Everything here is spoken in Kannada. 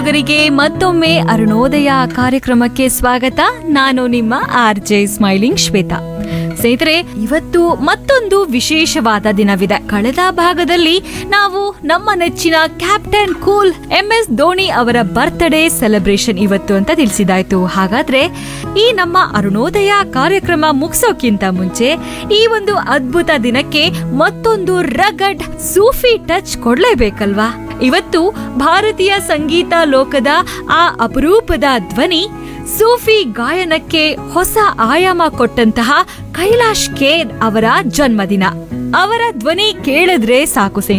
ರಿಗೆ ಮತ್ತೊಮ್ಮೆ ಅರುಣೋದಯ ಕಾರ್ಯಕ್ರಮಕ್ಕೆ ಸ್ವಾಗತ ನಾನು ನಿಮ್ಮ ಆರ್ ಜೆ ಸ್ಮೈಲಿಂಗ್ ಶ್ವೇತಾ ಸ್ನೇಹಿತರೆ ಇವತ್ತು ಮತ್ತೊಂದು ವಿಶೇಷವಾದ ದಿನವಿದೆ ಕಳೆದ ಭಾಗದಲ್ಲಿ ನಾವು ನಮ್ಮ ನೆಚ್ಚಿನ captain cool M S Dhoni ಅವರ ಬರ್ತ್ಡೇ ಸೆಲೆಬ್ರೇಷನ್ ಇವತ್ತು ಅಂತ ತಿಳಿಸಿದಾಯ್ತು ಹಾಗಾದ್ರೆ ಈ ನಮ್ಮ ಅರುಣೋದಯ ಕಾರ್ಯಕ್ರಮ ಮುಗಿಸೋಕ್ಕಿಂತ ಮುಂಚೆ ಈ ಒಂದು ಅದ್ಭುತ ದಿನಕ್ಕೆ ಮತ್ತೊಂದು ರಗಡ್ ಸೂಫಿ ಟಚ್ ಕೊಡ್ಲೇಬೇಕಲ್ವಾ ಇವತ್ತು ಭಾರತೀಯ ಸಂಗೀತ ಲೋಕದ ಆ ಅಪರೂಪದ ಧ್ವನಿ ಸೂಫಿ ಗಾಯನಕ್ಕೆ ಹೊಸ ಆಯಾಮ ಕೊಟ್ಟಂತಹ ಕೈಲಾಶ್ ಖೇರ್ ಅವರ ಜನ್ಮದಿನ ಅವರ ಧ್ವನಿ ಕೇಳಿದ್ರೆ ಸಾಕು ಸ್ನೇಹಿತರೆ